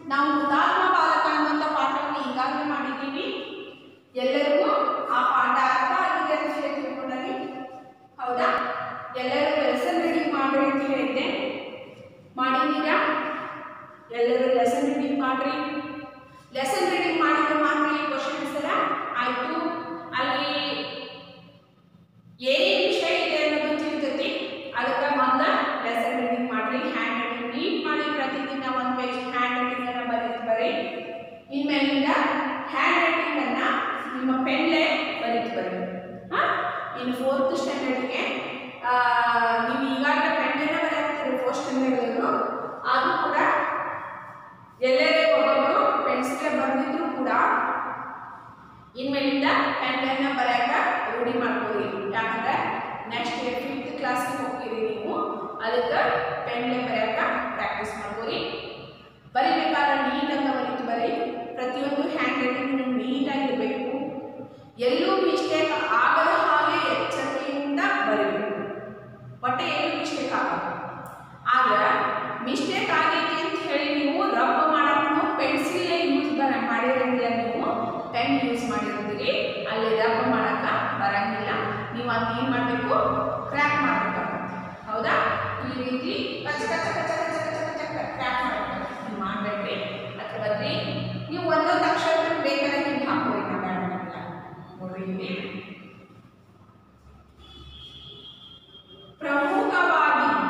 ನಾವು ಹುತಾತ್ಮ ಬಾಲಕ ಅನ್ನುವಂಥ ಪಾಠವನ್ನು ಈಗಾಗಲೇ ಮಾಡಿದ್ದೀವಿ ಎಲ್ಲರಿಗೂ ಆ ಪಾಠ ಅರ್ಥ ಆಗಿದೆ ಅಂತ ಹೇಳಿ ತಿಳ್ಕೊಂಡಾರಿ ಹೌದಾ ಎಲ್ಲರೂ ಲೆಸನ್ ರೀಡಿಂಗ್ ಮಾಡ್ರಿ ಅಂತ ಹೇಳಿದ್ದೆ ಮಾಡಿದ್ದೀರಾ ಎಲ್ಲರೂ ಲೆಸನ್ ರೀಡಿಂಗ್ ಮಾಡ್ರಿ ಲೆಸನ್ ರೀಡಿಂಗ್ ಮಾಡಿದ್ರೆ ಮಾತ್ರ ಈ ಕ್ವಶನ್ ಆನ್ಸರ್ ಆಯ್ತು ಅಲ್ಲಿ ಏನೇನು ವಿಷಯ ಇದೆ ಅನ್ನೋದು ತಿಳಿತೈತಿ ಅದಕ್ಕೆ ಮೊದಲ ಲೆಸನ್ ರೀಡಿಂಗ್ ಮಾಡ್ರಿ ಹ್ಯಾಂಡ್ ರೈಟಿಂಗ್ ನೀಟ್ ಮಾಡಿ ಪ್ರತಿದಿನ ಒಂದು ಪೇಜ್ ಹ್ಯಾಂಡ್ ರೈಟಿಂಗ್ ಅನ್ನ ಬರೀ ಬರೀ ಇನ್ಮೇಲಿಂದ ಹ್ಯಾಂಡ್ ರೈಟಿಂಗ್ ಅನ್ನ ನಿಮ್ಮ ಪೆನ್ಲೆ ಬರೀತು ಬರೀ ಹಾ ಇನ್ನು ಫೋರ್ತ್ ಸ್ಟ್ಯಾಂಡರ್ಡ್ಗೆ ನೀವು ಈಗಾಗಲೇ ಪೆನ್ನೆಲ್ಲ ಬರೆಯುತ್ತೀರಿ ಫೋರ್ತ್ ಸ್ಟ್ಯಾಂಡರ್ಡ್ಗೂ ಅದು ಕೂಡ ಎಲ್ಲರೇ ಒಬ್ಬೊಬ್ಬರು ಪೆನ್ಸಿಲ್ ಬರೆದಿದ್ರು ಕೂಡ ಇನ್ಮೇಲಿಂದ ಪೆನ್ನ ಬರೆಯಕ ರೂಢಿ ಮಾಡ್ಕೋರಿ ಯಾಕಂದ್ರೆ ನೆಕ್ಸ್ಟ್ ಇಯರ್ ಫಿಫ್ತ್ ಕ್ಲಾಸ್ಗೆ ಹೋಗ್ತೀರಿ ನೀವು ಅದಕ್ಕೆ ಪೆನ್ಲೆ ಬರೆಯಕ ಪ್ರಾಕ್ಟೀಸ್ ಮಾಡ್ಕೋರಿ ಬರಿಬೇಕಾದ್ರೆ ನೀಟಾಗಿ ಬರೀತು ಬರೀ ಪ್ರತಿಯೊಂದು ಹ್ಯಾಂಡ್ ರೈಟಿಂಗ್ ನೀಟಾಗಿರಬೇಕು ಎಲ್ಲೂ ಮಿಸ್ಟೇಕ್ ಆಗದ ಹಾಗೆ ಎಚ್ಚರಿಕೆಯಿಂದ ಬರೀಬೇಕು ಒಟ್ಟೆ ಎಲ್ಲೂ ಮಿಸ್ಟೇಕ್ ಆಗಲ್ಲ ಆದ್ರೆ ಮಿಸ್ಟೇಕ್ ಆಗೈತಿ ಅಂತ ಹೇಳಿ ನೀವು ರಬ್ ಮಾಡಕ್ಕೆ ಪೆನ್ಸಿಲ್ ಯೂಸ್ ಬರ ಮಾಡಿರಂಗಿಲ್ಲ ನೀವು ಪೆನ್ ಯೂಸ್ ಮಾಡಿರೋದ್ರಿ ಅಲ್ಲಿ ರಬ್ ಮಾಡಕ ಬರಂಗಿಲ್ಲ ನೀವು ಅದನ್ನ ಏನು ಮಾಡಬೇಕು ಕ್ರ್ಯಾಕ್ ಮಾಡಬೇಕಾಗತ್ತೆ ಹೌದಾ ಈ ರೀತಿ ಕಚ ಕಚ ಕಚ ಕಚ ಕಚ ಕಚ ಕ್ರ್ಯಾಕ್ ಮಾಡಬೇಕು ನೀವು ಮಾಡಬೇಡ್ರಿ ಅಥವಾ ಬದ್ರಿ ನೀವು ಒಂದೊಂದು ಅಕ್ಷರ ಬೇಕಾದ್ರೆ ಹಿಂಗೆ ಹಾಕೋರಿ ನಾ ಬೇಡ ಅನ್ನಂಗಿಲ್ಲ. ನೋಡ್ರಿ ಇಲ್ಲಿ ಪ್ರಮುಖವಾಗಿದ್ದ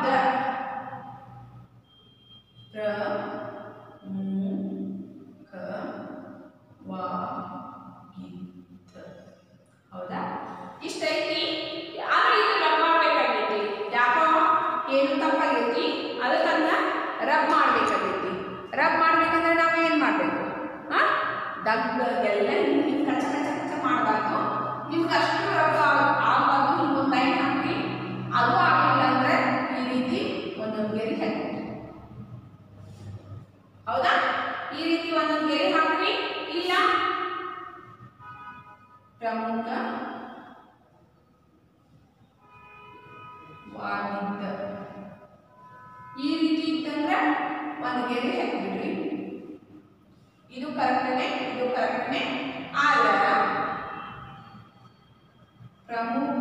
ಪ್ರಮುಖವಾಗಿದ್ದ ಹೌದಾ ಇಷ್ಟೈತಿ ಆದ್ರೆ ಇದು ರಬ್ ಮಾಡ್ಬೇಕಾಗೈತಿ ಯಾಕೋ ಏನು ತಪ್ಪಾಗೈತಿ ಅದಕ್ಕನ್ನ ರಬ್ ಮಾಡ್ಬೇಕಾಗೈತಿ ರಬ್ ಮಾಡ್ಬೇಕಂದ್ರೆ ನಾವು ಏನು ಮಾಡಬೇಕು ಹಾ ದಗ್ಗ ಎಲ್ಲ ಹಿಂಗೆ ಕಚ ಕಚ ಕಚ ಮಾಡಬಾರ್ದು ನಿಮ್ಗೆ ಅಷ್ಟು ರಬ್ ಆಗಬಾರ್ದು ಹಿಂಗೊಂದು ಲೈನ್ ಹಾಕಿ ಅದು ಆಗಲಿಲ್ಲ ಅಂದ್ರೆ ಈ ರೀತಿ ಒಂದೊಂದು ಗೆರೆ ಹಾಕಿ ಹೌದಾ ಈ ರೀತಿ ಒಂದೊಂದು ಗೆರೆ ಹಾಕ್ರಿ ಇಲ್ಲ ಪ್ರಮುಖ ವಾಗಿದ್ದ ಈ ರೀತಿ ಇತ್ತಂದ್ರೆ ಒಂದು ಗೆರೆ ಹಾಕಿಬಿಡ್ರಿ ಇದು ಕರೆಕ್ಟನೆ ಇದು ಕರೆಕ್ಟನೆ ಆದ್ರೆ ಪ್ರಮುಖ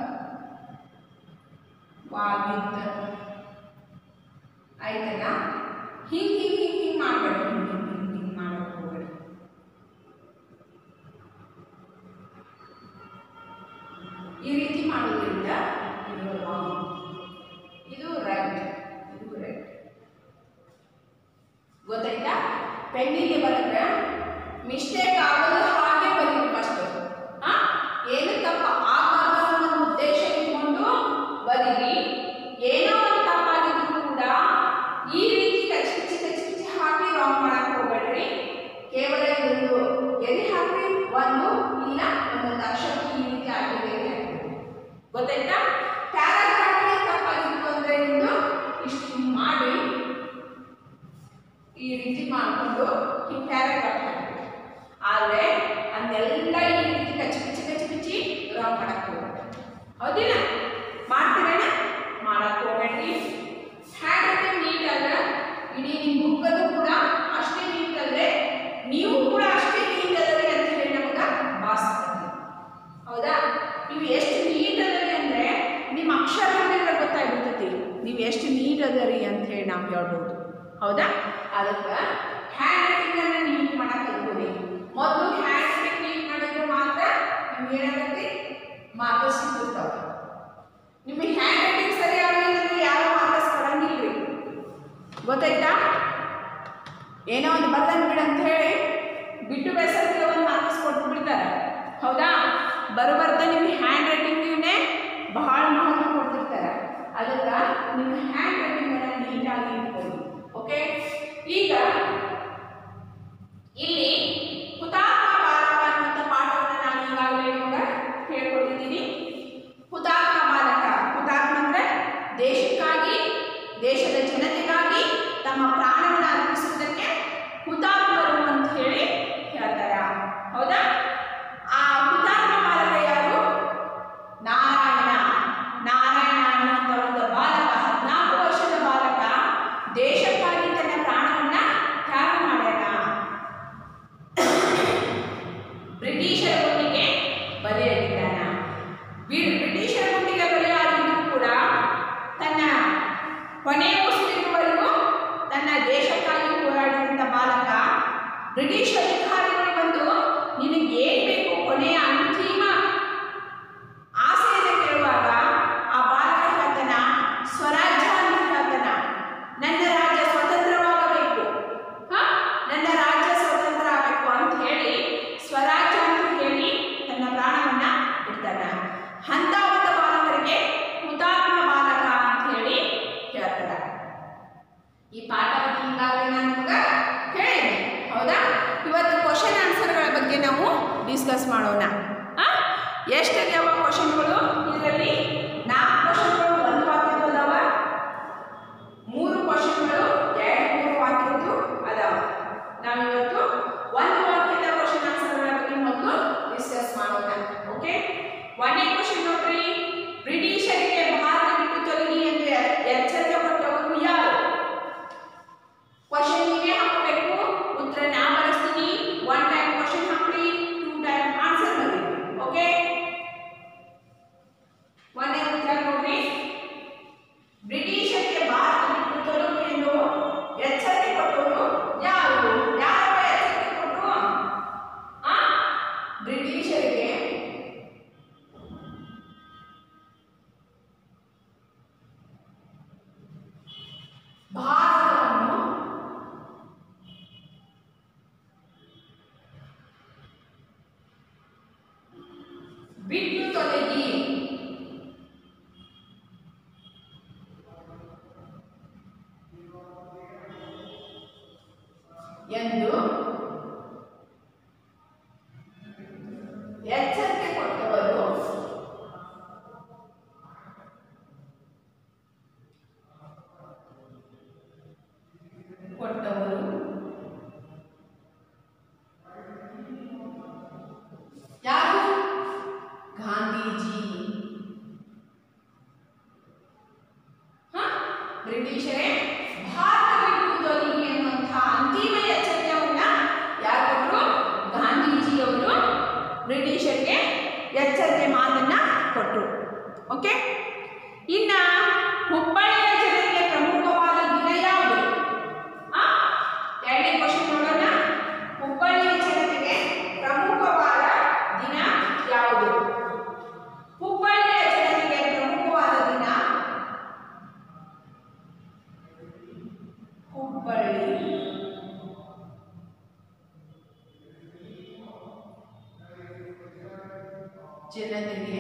ವಾಗಿದ್ದ ಆಯ್ತಲ್ಲ ಹಿಂಗ್ ಹಿಂಗ್ ಹಿಂಗ್ ಹಿಂಗ್ ಮಾಡ್ಬೇಡಿ ಹಿಂಗ್ ಹಿಂಗ್ ಹಿಂಗ್ ಹಿಂಗ್ ಮಾಡಕ್ ಹೋಗ್ಬೇಡಿ ಈ ರೀತಿ ಮಾಡೋದ್ರಿಂದ ಇದು ರಾಂಗ್ ಇದು ರೈಟ್ ಇದು ರೈಟ್ ಗೊತ್ತಾಯ್ತಾ ಪೆನ್ನಿಗೆ ಬರೆದ್ರೆ ಮಿಸ್ಟೇಕ್ ಆಗದ ಹಾಗೆ ಬರೀರಿ ಫಸ್ಟ್ ಹಾ ಏನು ತಪ್ಪ ಆಗಬಾರ್ದು ಅನ್ನೋ ಒಂದು ಉದ್ದೇಶ ಇಟ್ಕೊಂಡು ಬರೀರಿ ಏನೋ ಒಂದು ತಪ್ಪಾಗಿದ್ರು ಕೂಡ ಈ ರೀತಿ ಕಚ್ಚಿ ಕಚ್ಚಿ ಕಚ್ಚಿ ಕಚ್ಚಿ ಹಾಕಿ ರಾಂಗ್ ಮಾಡಕ್ ಹೋಗ್ಬೇಡ್ರಿ ಕೇವಲ ಇದೊಂದು ಎಲ್ಲಿ ಹಾಕ್ರಿ ಒಂದು ಇಲ್ಲ ಒಂದೊಂದು ಅಕ್ಷರಕ್ಕೆ ಈ ರೀತಿ ಹಾಕಿ ಎಲ್ಲಿ ಹಾಕ್ರಿ ಗೊತ್ತಾಯ್ತಾ ಪ್ಯಾರಾಗ್ರಾಫ್ ತಪ್ಪಾಗಿತ್ತು ಅಂದ್ರೆ ನಿಮ್ದು ಇಷ್ಟು ಹಿಂಗ್ ಮಾಡಿ ಈ ರೀತಿ ಮಾಡಿಕೊಂಡು ಈ ಪ್ಯಾರಾಗ್ರಾಫ್ ಹಾಕಿ ಆದರೆ ಅದನ್ನೆಲ್ಲ ಈ ರೀತಿ ಕಚ್ಚಿ ಕಚ್ಚಿ ಕಚ್ಚಿ ಕಚ್ಚಿ ರಾಂಗ್ ಮಾಡಕ್ ಹೋಗ್ಬೇಡಿ ಹೌದಿಲ್ಲ ಮಾಡ್ತೀರೇನ ಮಾಡಕ್ ಹೋಗ್ಬೇಡ್ರಿ ಹ್ಯಾಂಡ್ ರೈಟಿಂಗ್ ನೀಟ್ ಅಲ್ಲ ಇಡೀ ನಿಮ್ಮ ಬುಕ್ಕದು ಕೂಡ ಅಷ್ಟೇ ನೀಟ್ ಅಲ್ಲದೆ ನೀವು ಕೂಡ ಅಷ್ಟೇ ನೀಟ್ ಅದರಿ ಅಂತ ಹೇಳಿ ನಮಗೆ ಭಾವಿಸ್ತದೆ ಹೌದಾ ನೀವು ಎಷ್ಟು ನೀಟ್ ಅದರಿ ಅಂದರೆ ನಿಮ್ಮ ಅಕ್ಷರ ನೋಡಿದ್ರೆ ಗೊತ್ತಾಗ್ಬಿಡ್ತೈತಿ ನೀವು ಎಷ್ಟು ನೀಟ್ ಅದರಿ ಅಂತ ಹೇಳಿ ನಾವು ಹೇಳ್ಬೋದು ಹೌದಾ ಅದಕ್ಕೆ ಹ್ಯಾಂಡ್ ರೈಟಿಂಗನ್ನು ನೀಟ್ ಮಾಡಕ್ಕೆ ಕಲ್ತ್ಕೊಳ್ಳಿ ಮೊದಲು ಹ್ಯಾಂಡ್ ರೈಟಿಂಗ್ ನೀಟ್ ಮಾಡಿದ್ರೆ ಮಾತ್ರ ನಿಮ್ಗೆ ಏನಾಗತ್ತೆ ಮಾರ್ಕ್ಸ್ ಸಿಗ್ತಾವೆ ನಿಮಗೆ ಹ್ಯಾಂಡ್ ರೈಟಿಂಗ್ ಸರಿ ಆಗಲಿಲ್ಲ ಅಂದ್ರೆ ಯಾರು ಮಾರ್ಕ್ಸ್ ಕೊಡಂಗಿಲ್ರಿ ಗೊತ್ತಾಯ್ತಾ ಏನೋ ಒಂದು ಬರ್ದಂಗೆ ಬಿಡು ಅಂತ ಹೇಳಿ ಬಿಟ್ಟು ಬೇಸರಕ್ಕೆ ಒಂದು ಮಾರ್ಕ್ಸ್ ಕೊಟ್ಟು ಬಿಡ್ತಾರೆ ಹೌದಾ ಬರಬರ್ದ ನಿಮ್ಮ ಹ್ಯಾಂಡ್ ರೈಟಿಂಗಿನೇ ಬಹಳ ಮಹತ್ವ ಕೊಡ್ತಿರ್ತಾರೆ ಅದಕ್ಕೆ ನಿಮ್ಮ ಹ್ಯಾಂಡ್ ರೈಟಿಂಗನ್ನು ನೀಟಾಗಿ ಇಟ್ಕೊಳ್ಳಿ ಓಕೆ ಈಗ ಇಲ್ಲಿ ಹುತಾತ್ಮ ಬಾಲಕ ಅನ್ನುವಂಥ ಪಾಠವನ್ನು ನಾನು ಈಗಾಗಲೇ ನಿಮಗೆ ಹೇಳ್ಕೊಟ್ಟಿದ್ದೀನಿ ಹುತಾತ್ಮ ಬಾಲಕ ಹುತಾತ್ಮ ಅಂದ್ರೆ ದೇಶಕ್ಕಾಗಿ ದೇಶದ ಜನತೆಗಾಗಿ ತಮ್ಮ ಪ್ರಾಣವನ್ನು ಅರ್ಪಿಸುವುದಕ್ಕೆ ಹುತಾತ್ಮರು ಅಂತ ಹೇಳಿ ಹೇಳ್ತಾರೆ ಹೌದಾ ಆ ಹುತಾತ್ಮ ಬಾಲಕ ಯಾರು ನಾರಾಯಣ ನಾರಾಯಣ ಅನ್ನುವಂಥ ಒಂದು ಬಾಲಕ ಹದಿನಾಲ್ಕು ವರ್ಷದ ಬಾಲಕ ದೇಶಕ್ಕಾಗಿ ತನ್ನ ಪ್ರಾಣವನ್ನ ಬ್ರಿಟಿಷ್ ಅಧಿಕಾರಿಗಳು ಬಂದು ನಿನಗೆ ಏನ್ ಬೇಕು ಕೊನೆಯ ಅಂತಿಮ ಆಸೆಯನ್ನು ಕೇಳುವಾಗ ಆ ಬಾಲಕ ಹೇಳ್ತಾನ ಸ್ವರಾಜ್ಯ ಅಂತ ಹೇಳ್ತಾನ ನನ್ನ ರಾಜ್ಯ ಸ್ವತಂತ್ರವಾಗಬೇಕು ಹ? ನನ್ನ ರಾಜ್ಯ ಸ್ವತಂತ್ರ ಆಗಬೇಕು ಅಂತ ಹೇಳಿ ಸ್ವರಾಜ್ಯ ಅಂತ ಹೇಳಿ ತನ್ನ ಪ್ರಾಣವನ್ನ ಬಿಡ್ತಾನ ಅಂತ ಒಂದು ಬಾಲಕರಿಗೆ ಹುತಾತ್ಮ ಬಾಲಕ ಅಂತ ಹೇಳಿ ಹೇಳ್ತಾರ ಈ ಪಾಠವನ್ನು ಈಗಾಗಲೇ ನಾನು ನಿಮ್ಗೆ ಹೇಳಿದೆ ಹೌದಾ ಇವತ್ತು ಕ್ವಶನ್ ಆನ್ಸರ್ಗಳ ಬಗ್ಗೆ ನಾವು ಡಿಸ್ಕಸ್ ಮಾಡೋಣ ಆ? ಎಷ್ಟು ಅದಾವ ಕ್ವಶನ್ಗಳು ಇದರಲ್ಲಿ ನಾಲ್ಕು ಕ್ವಶನ್ಗಳು ಒಂದು ವಾಕ್ಯದ್ದು ಅದಾವ ಮೂರು ಕ್ವಶನ್ಗಳು ಎರಡು ಮೂರು ವಾಕ್ಯದ್ದು ಅದಾವ ನಾವಿವತ್ತು ಒಂದು ವಾಕ್ಯದ ಕ್ವಶನ್ ಆನ್ಸರ್ಗಳ ಬಗ್ಗೆ ಮೊದಲು ಡಿಸ್ಕಸ್ ಮಾಡೋಣ ಓಕೆ ಒಂದನೇ ಕ್ವಶನ್ ನೋಡ್ರಿ ಬ್ರಿಟಿಷರಿಗೆ ಭಾರತ ಬಿಟ್ಟು ತೊಲಗಿ ಎಂದು ಎ- ಎಚ್ಚರಿಕೆ ಕೊಟ್ಟವರು ಯಾರು ಕ್ವಶನ್ ನೀವೇ ಹಾಕಬೇಕು ಉತ್ತರ ನಾ ಬಳಸ್ತೀನಿ ಒನ್ ಟೈಮ್ ಕ್ವಶನ್ ಹಾಕ್ರಿ ಟೂ ಟೈಮ್ ಆನ್ಸರ್ ಬರೀರಿ ಓಕೆ ಒಂದೇ ಉತ್ತರ ನೋಡ್ರಿ ಬ್ರಿಟಿಷರಿಗೆ ಭಾರತ ಬಿಟ್ಟು ತೊಲಗು ಎಂದು ಎಚ್ಚರಿಕೆ ಕೊಟ್ಟವರು ಯಾರು ಯಾರಪ್ಪ ಎಚ್ಚರಿಕೆ ಕೊಟ್ಟರು ಆ ಬ್ರಿಟಿಷರಿಗೆ ಭಾರತವನ್ನು ಬಿಟ್ಟು ತೊಲಗಿ ಎಂದು ಎಚ್ಚರಿಕೆ ಕೊಟ್ಟವರು ಕೊಟ್ಟವರು ಯಾರು ಗಾಂಧೀಜಿ ಹ? ಬ್ರಿಟಿಷರೇ ಭಾರತ ಬಿಟ್ಟು ತೊಲಗಿ ಎನ್ನುವಂತಹ ಅಂತಿಮ ಎಚ್ಚರಿಕೆಯನ್ನ ಯಾರು ಕೊಟ್ಟರು ಗಾಂಧೀಜಿಯವರು ಬ್ರಿಟಿಷರಿಗೆ ಎಚ್ಚರಿಕೆ ಮಾತನ್ನ ಕೊಟ್ಟರು ಓಕೆ ಇನ್ನ ಹುಬ್ಬಳ್ಳಿಯ ಜನರಿಗೆ ಪ್ರಮುಖವಾದ ದಿನ ಯಾವುದು ಆ? ಎರಡನೇ ಕ್ವಶನ್ ನೋಡೋಣ ಹುಬ್ಬಳ್ಳಿಯ ಜನತೆಗೆ ಪ್ರಮುಖವಾದ ದಿನ ಯಾವುದು ಹುಬ್ಬಳ್ಳಿಯ ಜನತೆಗೆ ಪ್ರಮುಖವಾದ ದಿನ ಹುಬ್ಬಳ್ಳಿ ಜನತೆಗೆ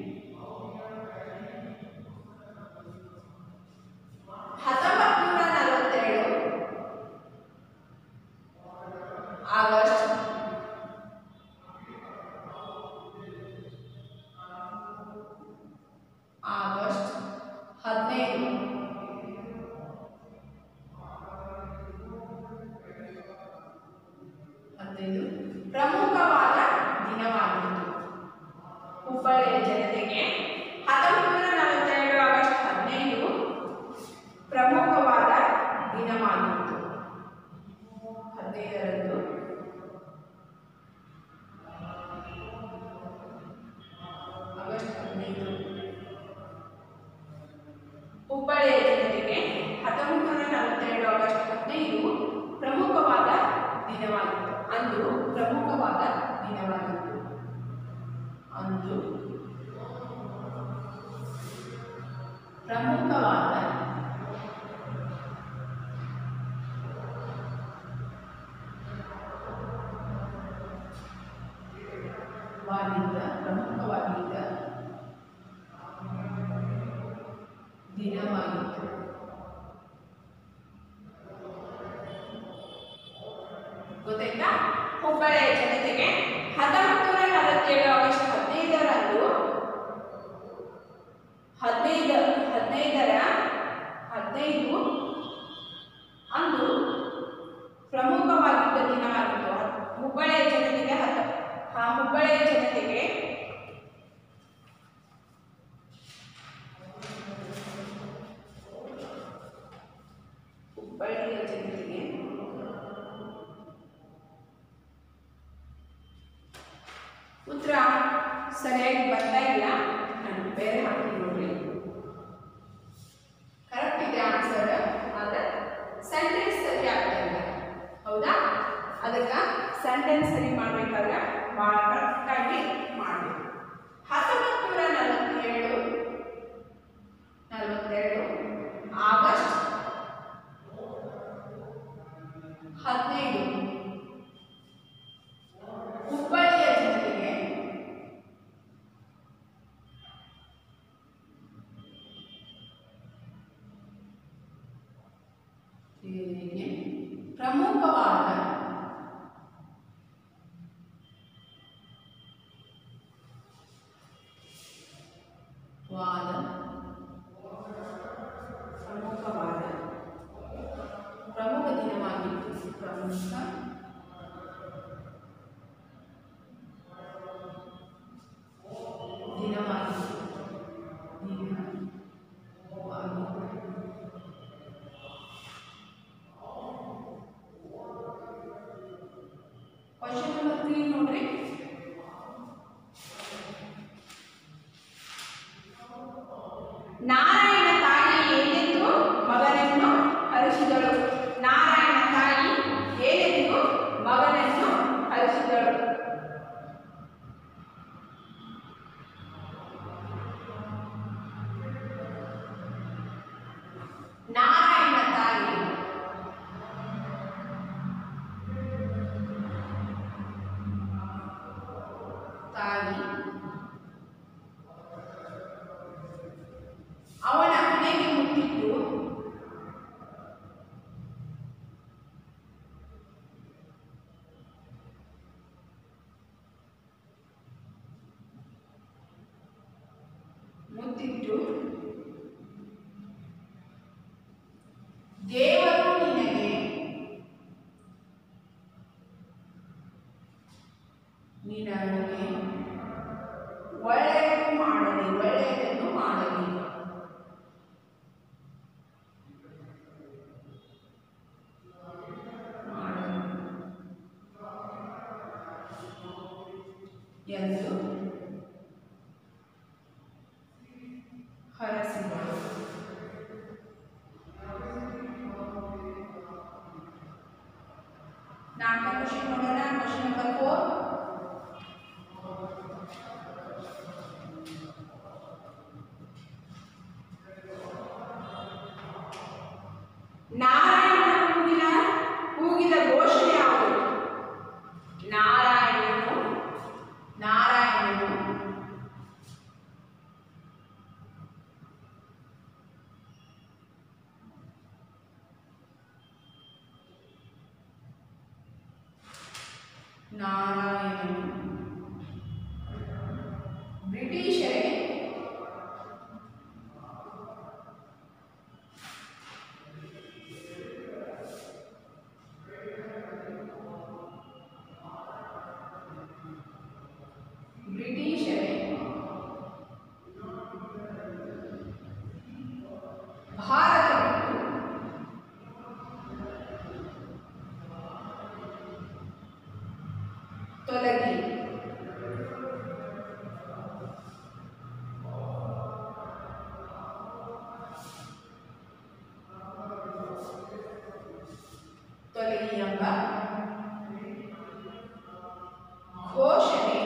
ಹತ್ತೊಂಬತ್ತು ನೂರ ನಲವತ್ತೆರಡು ಆಗಸ್ಟ್ ಆಗಸ್ಟ್ ಹದಿನೈದು ಹದಿನೈದು ಪ್ರಮುಖವಾದ ದಿನವಾಗಿತ್ತು ಹುಬ್ಬಳ್ಳಿಯ ಜನತೆಗೆ ಹತ್ತೊಂಬತ್ತು ನೂರ ನಲವತ್ತೆರಡು ಆಗಸ್ಟ್ ಹದಿನೈದು ಪ್ರಮುಖವಾದ ದಿನವಾಗಿತ್ತು ಹದಿನೈದರಂದು ಆಗಸ್ಟ್ ಹದಿನೈದು ಹುಬ್ಬಳ್ಳಿಯ ಜನತೆಗೆ ಹತ್ತೊಂಬತ್ತು ನೂರ ನಲವತ್ತೆರಡು ಆಗಸ್ಟ್ ಹದಿನೈದು ಪ್ರಮುಖವಾದ ದಿನವಾಗಿತ್ತು ಅಂದು ಪ್ರಮುಖವಾದ ದಿನವಾಗಿತ್ತು ಅಂದು ಪ್ರಮುಖವಾದ ವಾಗಿದ್ದ ಪ್ರಮುಖವಾಗಿದ್ದ ದಿನವಾಗಿತ್ತು ಗೊತ್ತಾಯ್ತಾ ಹುಬ್ಬಳ್ಳಿಯ ಜನತೆಗೆ ಹತ್ತೊಂಬತ್ತು ನೂರ ನಲವತ್ತೇಳು ಆಗಸ್ಟ್ ಹದಿನೈದರಂದು ಹದಿನೈದು ಹದಿನೈದರ ಹದಿನೈದು ಅಂದು ಪ್ರಮುಖವಾಗಿದ್ದ ದಿನವಾಗಿತ್ತು ಹುಬ್ಬಳ್ಳಿಯ ಜನತೆಗೆ ಹತ್ತ ಆ ಹುಬ್ಬಳ್ಳಿಯ ಜನತೆಗೆ ಹುಬ್ಬಳ್ಳಿಯ ಜನತೆಗೆ ಉತ್ತರ ಸರಿಯಾಗಿ ಬರ್ತಾ ಇಲ್ಲ ನಾನು ಬೇರೆ ಹಾಕ್ತೀನಿ ನೋಡ್ರಿ ಕರೆಕ್ಟ್ ಇದೆ ಆನ್ಸರ್ ಆದ್ರೆ ಸೆಂಟೆನ್ಸ್ ಸರಿ ಆಗ್ತಾ ಇಲ್ಲ ಹೌದಾ ಅದಕ್ಕೆ ಸೆಂಟೆನ್ಸ್ ಸರಿ ಮಾಡಬೇಕಾದ್ರೆ ಭಾಳ ಕರೆಕ್ಟಾಗಿ ಮಾಡಬೇಕು ಹತ್ತೊಂಬತ್ತು ನೂರ ನಲವತ್ತೇಳು ನಲವತ್ತೆರಡು ಆಗಸ್ಟ್ ಹದಿನೈದು ಹುಬ್ಬಳ್ಳಿಯ ಜನತೆಗೆ ಸೇನೆಗೆ ಪ್ರಮುಖವಾದ ವಾದ ಪ್ರಮುಖವಾದ ಪ್ರಮುಖ ದಿನವಾಗಿತ್ತು ಪ್ರಮುಖ ದಿನವಾಗಿತ್ತು ದಿನವಾಗಿತ್ತು ಕ್ವಶನ್ ನಂಬರ್ ತ್ರೀ ನೋಡ್ರಿ ನಾರಾಯಣ ತಾಯಿ ಏನೆಂದು ಮಗನನ್ನು ಹರಿಸಿದಳು ನಾರಾಯಣ ತಾಯಿ ಏನೆಂದು ಮಗನನ್ನು ಹರಿಸಿದಳು ನಾರಾಯಣ ತಾಯಿ ತಾಯಿ ಅವನ ಹಣೆಗೆ ಮುಟ್ಟಿದ್ದು ಮುತ್ತಿಟ್ಟು ದೇವರು ನಿನಗೆ ನಿನಗೆ ಒಳ್ಳೆಯದು ಮಾಡಲಿ ಒಳ್ಳೆಯದನ್ನು ಮಾಡಲಿ ಮಾಡಲಿ ಎಂದು ಹರಸಿದಳು ನಾಲ್ಕನೇ ಕ್ವಶನ್ ನೋಡೋಣ ಕ್ವಶನ್ ನಂಬರ್ ಫೋರ್ ನಾರಾಯಣ ಕೂಗಿನ ಕೂಗಿದ ಘೋಷಣೆ ಯಾವುದು ನಾರಾಯಣನು ನಾರಾಯಣನು ನಾರಾಯಣನು ಬ್ರಿಟಿಷರೇ ಬ್ರಿಟಿಷರೇ ಭಾರತ ಬಿಟ್ಟು ತೊಲಗಿ ತೊಲಗಿ ಎಂಬ ಘೋಷಣೆ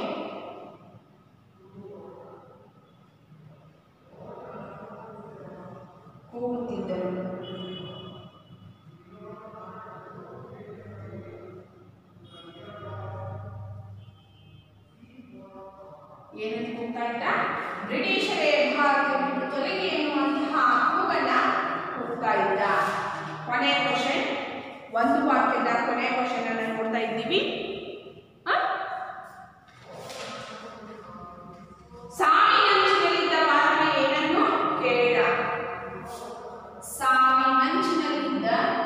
ಕೂಗುತ್ತಿದ್ದರು ಏನಂತ ಕೂಗ್ತಾ ಇದ್ದ ಬ್ರಿಟಿಷರೇ ಭಾರತ ಬಿಟ್ಟು ತೊಲಗಿ ಎನ್ನುವಂತಹ ಕೂಗನ್ನ ಕೂಗ್ತಾ ಇದ್ದ ಕೊನೆಯ ಕ್ವಶನ್ ಒಂದು ವಾಕ್ಯದ ಕೊನೆಯ ಕ್ವಶನ್ ಅನ್ನು ನೋಡ್ತಾ ಇದ್ದೀವಿ ಆ? ಸಾವಿನಂಚಿನಲ್ಲಿದ್ದ ಬಾಲಕ ಏನನ್ನು ಕೇಳಿದ ಸಾವಿನಂಚಿನಲ್ಲಿದ್ದ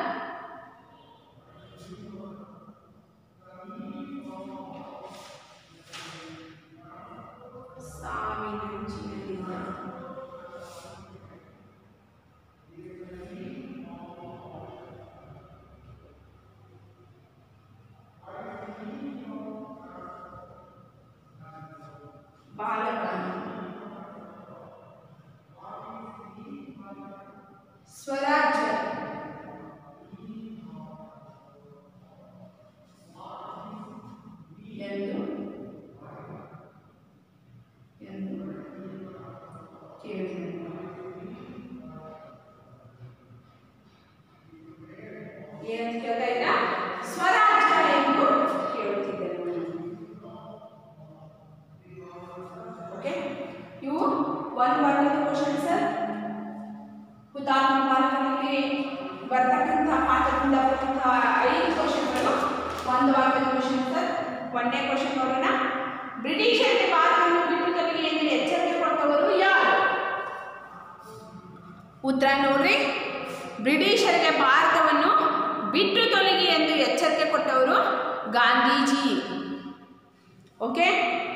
ಸಾವಿನಂಚಿನಲ್ಲಿದ್ದ ಕೇಳ್ತಾ ಇದ್ದ ಸ್ವರಾಜ್ಯ ಎಂದು ಕೇಳುತ್ತಿದ್ದರು ಓಕೆ ಇವು ಒಂದು ವರ್ಗದ ಕ್ವಶನ್ ಸರ್ ಹುತಾತ್ಮ ಭಾರತದಲ್ಲಿ ಬರ್ತಕ್ಕಂಥ ಪಾಠದಿಂದ ಬರ್ತಕ್ಕಂಥ ಐದು ಕ್ವಶನ್ಗಳು ಒಂದು ವರ್ಗದ ಕ್ವಶನ್ ಸರ್ ಒಂದನೇ ಕ್ವಶನ್ ನೋಡೋಣ ಬ್ರಿಟಿಷರಿಗೆ ಭಾರತವನ್ನು ಬಿಟ್ಟು ತೊಲಗಿ ಎಂದು ಎಚ್ಚರಿಕೆ ಕೊಟ್ಟವರು ಯಾರು ಉತ್ತರ ನೋಡ್ರಿ ಬ್ರಿಟಿಷರಿಗೆ ಭಾರತವನ್ನು ಬಿಟ್ಟು ತೊಲಗಿ ಎಂದು ಎಚ್ಚರಿಕೆ ಕೊಟ್ಟವರು ಗಾಂಧೀಜಿ ಓಕೆ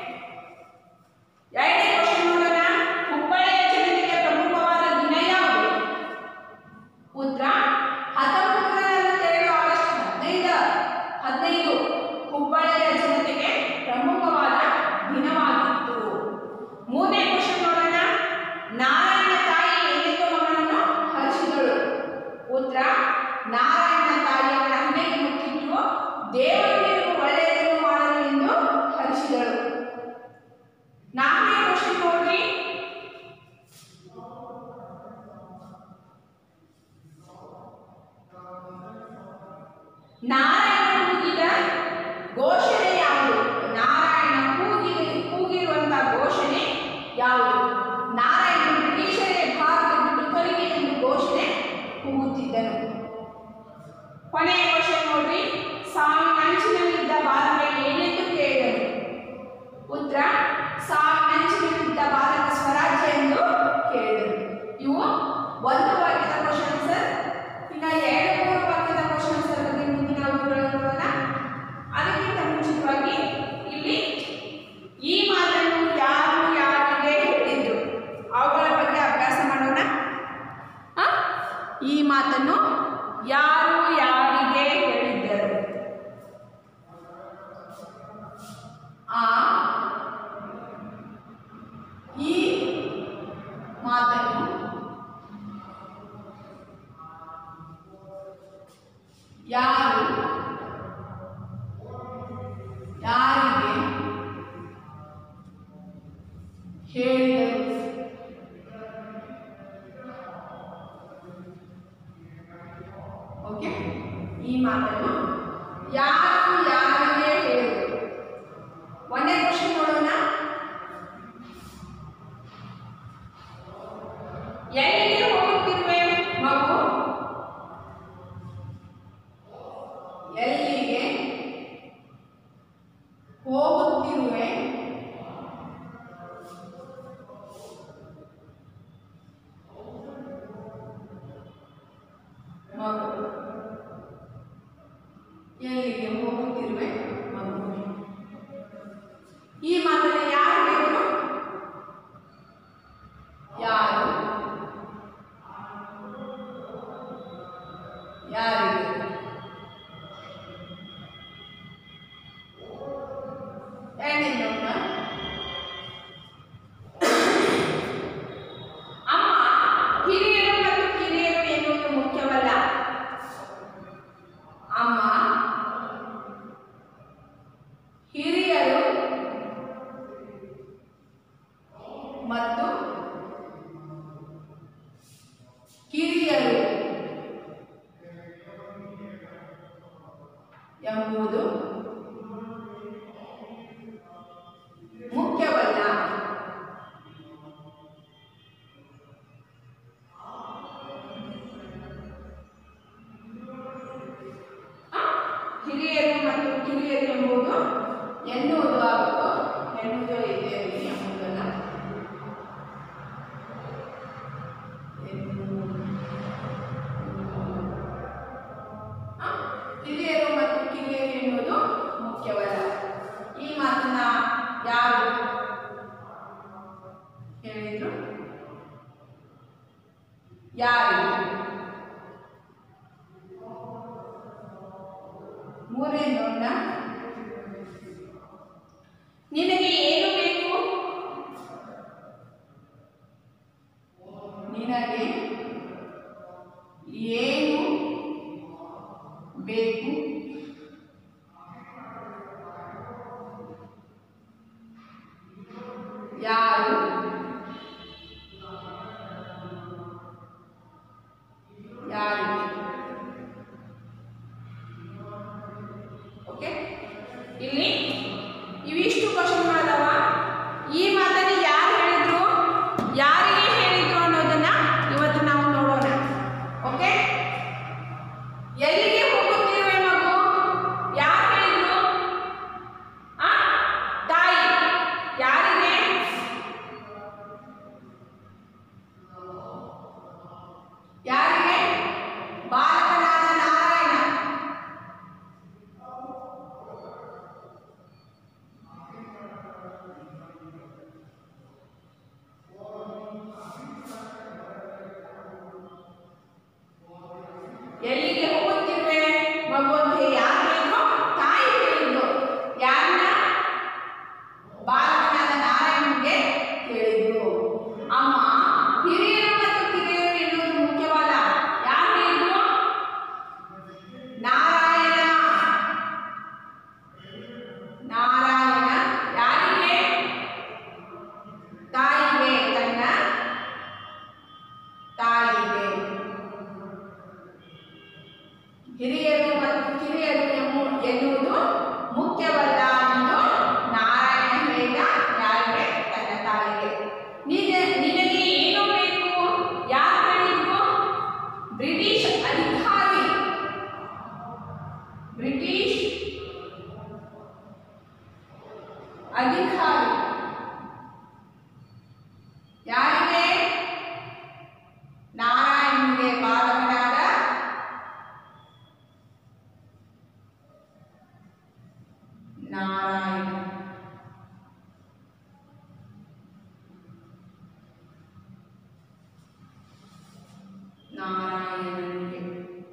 ಎರಡನೇ ಕ್ವಶನ್ ನೋಡೋಣ ಹುಬ್ಬಳ್ಳಿಯ ಜನತೆಗೆ ಪ್ರಮುಖವಾದ ದಿನ ಯಾವುದು ಉತ್ತರ ಹತ್ತೊಂಬತ್ತು ನೂರ ನಲವತ್ತೆರಡು ಆಗಸ್ಟ್ ಹದಿನೈದು ಹದಿನೈದು ಹುಬ್ಬಳ್ಳಿಯ ಜನತೆಗೆ ಪ್ರಮುಖವಾದ ದಿನವಾಗಿತ್ತು ಮೂರನೇ ಕ್ವಶನ್ ನೋಡೋಣ ನಾರಾಯಣ ತಾಯಿ ಏನೆಂದು ಮಗನನ್ನು ಹರಿಸಿದಳು ಉತ್ತರ ನಾರಾಯಣ ತಾಯಿ ಅವಳ ಹಣೆಗೆ ಮುತ್ತಿಟ್ಟು ದೇವರು ನಿನಗೆ ಒಳ್ಳೆಯದನ್ನು ಮಾಡಲು ಎಂದು ಹರಿಸಿದಳು ನಾಲ್ಕನೇ ಕ್ವಶನ್ ನೋಡ್ರಿ ನಾರಾಯಣ ಕೂಗಿದ ಘೋಷಣೆ ಯಾವುದು ನಾರಾಯಣ ಕೂಗಿ ಕೂಗಿರುವಂತ ಘೋಷಣೆ ಯಾವುದು ನಾರಾಯಣ ಬ್ರಿಟಿಷರೇ ಭಾರತ ಬಿಟ್ಟು ತೊಲಗಿ ಎಂದು ಘೋಷಣೆ ಕೂಗುತ್ತಿದ್ದನು ಕೊನೆಯ ಕ್ವಶನ್ ನೋಡ್ರಿ ಸಾವಿನಂಚಿನಲ್ಲಿದ್ದ ಭಾರತ ಏನೆಂದು ಕೇಳಿದನು ಉತ್ತರ ಸಾವಿನಂಚಿನಲ್ಲಿದ್ದ ಭಾರತ ಸ್ವರಾಜ್ಯ ಎಂದು ಕೇಳಿದರು ಇವು ಒಂದು ವಾಕ್ಯದ ಕ್ವಶನ್ ಸರ್ ಇನ್ನ ಎರಡು ಮೂರು ವಾಕ್ಯದ ಕ್ವಶನ್ ಸರ್ ಬಗ್ಗೆ ಮುಂದಿನ ಅವುಗಳನ್ನು ನೋಡೋಣ ಅದಕ್ಕಿಂತ ಮುಂಚಿತವಾಗಿ ಇಲ್ಲಿ ಈ ಮಾತನ್ನು ಯಾರು ಯಾರಿಗೆ ಹೇಳಿದ್ರು ಅವುಗಳ ಬಗ್ಗೆ ಅಭ್ಯಾಸ ಮಾಡೋಣ ಆ? ಈ ಮಾತನ್ನು ಯಾರು ಯಾರಿಗೆ ಹೇಳಿದ್ದರು ಆ ಈ ಮಾತನ್ನು ಯಾರು ಯಾರಿಗೆ ಹೇಳಿದರು ಓಕೆ ಈ ಮಾತನ್ನು ಯಾರು ಯಾರಿಗೆ ಹೇಳಿದರು ಒಂದೇ ಕ್ವಶನ್ ನೋಡೋಣ ಎಲ್ಲಿಗೆ ಹೋಗುತ್ತಿರುವೆ ಮಗು ಎಲ್ಲಿಗೆ ಹೋಗುತ್ತಿರುವೆ ಮಗು ಎಲ್ಲಿಗೆ ಹೋಗುತ್ತಿರುವೆ ಮಗು ಈ ಮಾತನ್ನು ಯಾರು ಹೇಳಿದ್ರು ಯಾರು ಯಾರಿಗೆ ಎರಡನೇ ನೋಟ ಅಮ್ಮ ಹಿರಿಯರು ಮತ್ತು ಕಿರಿಯರು ಎನ್ನುವುದು ಮುಖ್ಯವಲ್ಲ ಅಮ್ಮ ಹಿರಿಯರು ಮತ್ತು ಕಿರಿಯರು ಎಂಬುದು ಮುಖ್ಯವಲ್ಲ ಆ, ಹಿರಿಯರು ಮತ್ತು ಕಿರಿಯರು ಎಂಬುದು ಎನ್ನುವುದು ಆಗುತ್ತೋ ಎನ್ನುವುದು ಇದೆ ಇಲ್ಲಿ ಎಂಬುದಲ್ಲ ಆ, ಹಿರಿಯರು ಮತ್ತು ಕಿರಿಯರು ಎನ್ನುವುದು ಮುಖ್ಯವಲ್ಲ ಈ ಮಾತನ್ನ ಯಾರು ಹೇಳಿದ್ರು ಯಾರು ಮೂರನೇ ನೋಡ ನಿನಗೆ ಏನು ಬೇಕು ನಿನಗೆ ಏನು ಬೇಕು ಯಾರು ಯಾರಿಗೆ ಇಲ್ಲಿ ಇವಿಷ್ಟು ಕ್ವಶನ್ಗಳದಾವ ಈ ಮಾತನ್ನು ಯಾರು ಹೇಳಿದ್ರು ಯಾರಿಗೆ ಹೇಳಿದ್ರು ಅನ್ನೋದನ್ನ ಇವತ್ತು ನಾವು ನೋಡೋಣ ಓಕೆ ಎಲ್ಲಿಗೆ ಹೋಗುತ್ತಿರುವೆ ಮಗು ಯಾರು ಹೇಳಿದ್ರು ಆ ತಾಯಿ ಯಾರಿಗೆ ಯಾರಿಗೆ ಬಾಲಕನಾದ ನಾರಾಯಣ ಎಲ್ಲಿಗೆ ಹೋಗುತ್ತಿರುವೆ ಮಗು ಅಂತ ಯಾರು ಹೇಳಿದ್ರು ತಾಯಿ ಹೇಳಿದ್ರು ಯಾರನ್ನ ಬಾಲಕನಾದ ನಾರಾಯಣನಿಗೆ ಹೇಳಿದ್ರು ಅಮ್ಮ ಹಿರಿಯರು ಮತ್ತು ಕಿರಿಯರು ಎನ್ನುವುದು ಮುಖ್ಯವಲ್ಲ ಯಾರು ಹೇಳಿದ್ರು ನಾರಾಯಣ ನಾರಾಯಣ ಯಾರಿಗೆ ತಾಯಿಗೆ ತನ್ನ ತಾಯಿಗೆ ಹಿರಿಯರು ಮತ್ತು ಕಿರಿಯರು ಎನ್ನು- ಎನ್ನುವುದು ಮುಖ್ಯವಲ್ಲ ಎಂದು ನಾರಾಯಣ ಹೇಳಿದ ಯಾರಿಗೆ ತನ್ನ ತಾಯಿಗೆ ನಿನ ನಿನಗೆ ಏನು ಬೇಕು ಯಾರು ಹೇಳಿದ್ರು ಬ್ರಿಟಿಷ್ ಅಧಿಕಾರಿ ಬ್ರಿಟಿಷ್ ಅಧಿಕಾರಿ ಯಾರಿಗೆ ನಾರಾಯಣನಿಗೆ ಬಾಲಕನಾದ ನಾರಾಯಣ ನಾರಾಯಣನಿಗೆ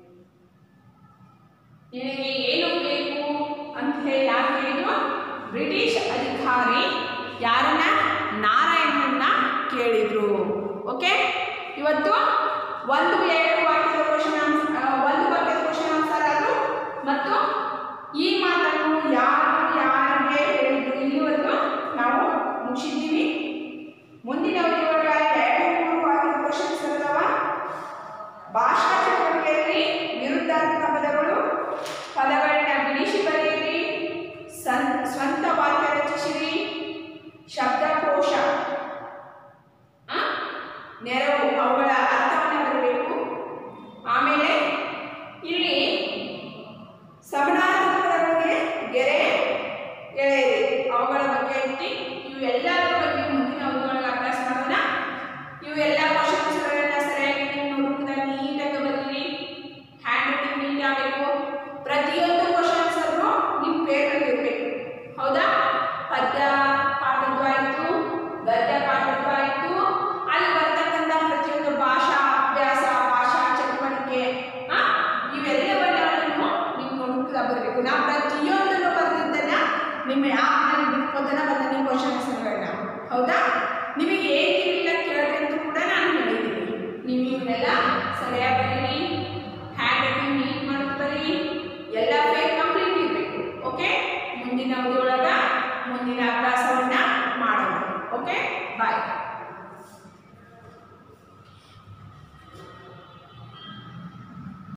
ನಿನಗೆ ಏನು ಬೇಕು ಅಂತ ಹೇಳಿ ಯಾರು ಹೇಳಿದ್ರು ಬ್ರಿಟಿಷ್ ಅಧಿಕಾರಿ ಯಾರನ್ನ ನಾರಾಯಣನ್ನ ಕೇಳಿದ್ರು ಓಕೆ ಇವತ್ತು ಒಂದು ಎರಡು ವಾಕ್ಯದ ಕ್ವಶನ್ ಒಂದು ವಾಕ್ಯದ ಕ್ವಶನ್ ಆನ್ಸರ್ ಅದು ಮತ್ತು ಈ ಮಾತನ್ನು ಯಾರು ಯಾರಿಗೆ ಹೇಳಿದ್ರು ಇಲ್ಲಿವರೆಗೂ ನಾವು ಮುಗಿಸಿದ್ದೀವಿ ಮುಂದಿನ ವಿಡಿಯೋಗಳ ಎರಡು ಮೂರು ವಾಕ್ಯದ ಕ್ವಶನ್ಸ್ ಇರ್ತಾವ ಭಾಷಾ ಚಟುವಟಿಕೆಯಲ್ಲಿ ವಿರುದ್ಧಾರ್ಥಕ ಪದಗಳು ಪದಗಳನ್ನ ಬಿಡಿಸಿ ಬರೆಯಿರಿ ಸನ್ ಸ್ವಂತ ವಾಕ್ಯ ರಚಿಸಿರಿ ಶಬ್ದಕೋಶ ಆ? ನೆರವು ಅವುಗಳ ಅರ್ಥವನ್ನು ಬರಬೇಕು ಆಮೇಲೆ ಇಲ್ಲಿ ಸಮನಾರ್ಥಕ ಪದಗಳಿಗೆ ಗೆರೆ ಎಳೆಯಿರಿ ಅವುಗಳ ಬಗ್ಗೆ ಇಟ್ಟು ಇವೆಲ್ಲದರ ಬಗ್ಗೆ ಮುಂದಿನ ಅವುಗಳಿಗೆ ಅಭ್ಯಾಸ ಮಾಡೋಣ ಇವೆಲ್ಲ ಕ್ವಶನ್ಸ್ಗಳನ್ನ ಸರಿಯಾಗಿ ನೀವು ನೋಡ್ಕೊಂಡ ನೀಟಾಗಿ ಬರೀರಿ ಹ್ಯಾಂಡ್ ರೈಟಿಂಗ್ ನೀಟ್ ಆಗಬೇಕು ಪ್ರತಿಯೊಂದು ಕ್ವಶನ್ಸ್ ಅನ್ನು ನಿಮ್ಮ ಪೇಪರ್ ಇರಬೇಕು ಹೌದಾ ಪದ್ಯ ಪಾಠದ್ದು ಆಯಿತು ಗದ್ಯ ಪಾಠದ್ದು ಆಯಿತು ಅಲ್ಲಿ ಬರ್ತಕ್ಕಂಥ ಪ್ರತಿಯೊಂದು ಭಾಷಾ ಅಭ್ಯಾಸ ಭಾಷಾ ಚಟುವಟಿಕೆ ಆ, ಇವೆಲ್ಲವನ್ನ ನೀವು ನೀವು ನೋಡ್ಕೊಂಡ ಬರಬೇಕು ನಾ ಪ್ರತಿಯೊಂದನ್ನು ಬರೆದಿದ್ದನ್ನ ನಿಮ್ಮ ಆ್ಯಪ್ನಲ್ಲಿ ಬಿಟ್ಕೋತನ ಬಂದ ನೀವು ಕ್ವಶನ್ಸ್ಗಳನ್ನ ಹೌದಾ ನಿಮಗೆ ಏನಿಲ್ಲ ಕೇಳ್ರಿ ಅಂತ ಕೂಡ ನಾನು ಹೇಳಿದ್ದೀನಿ ನೀವು ಇವನ್ನೆಲ್ಲ ಸರಿಯಾಗಿ ಬರೀರಿ ಹ್ಯಾಂಡ್ ರೈಟಿಂಗ್ ನೀಟ್ ಮಾಡೋದು ಬರೀ ಎಲ್ಲ ಫೇಕ್ ಕಂಪ್ಲೀಟ್ ಇರಬೇಕು ಓಕೆ ಮುಂದಿನ ಅವಧಿಯೊಳಗ ಮುಂದಿನ ಅಭ್ಯಾಸವನ್ನ ಮಾಡೋಣ ಓಕೆ ಬಾಯ್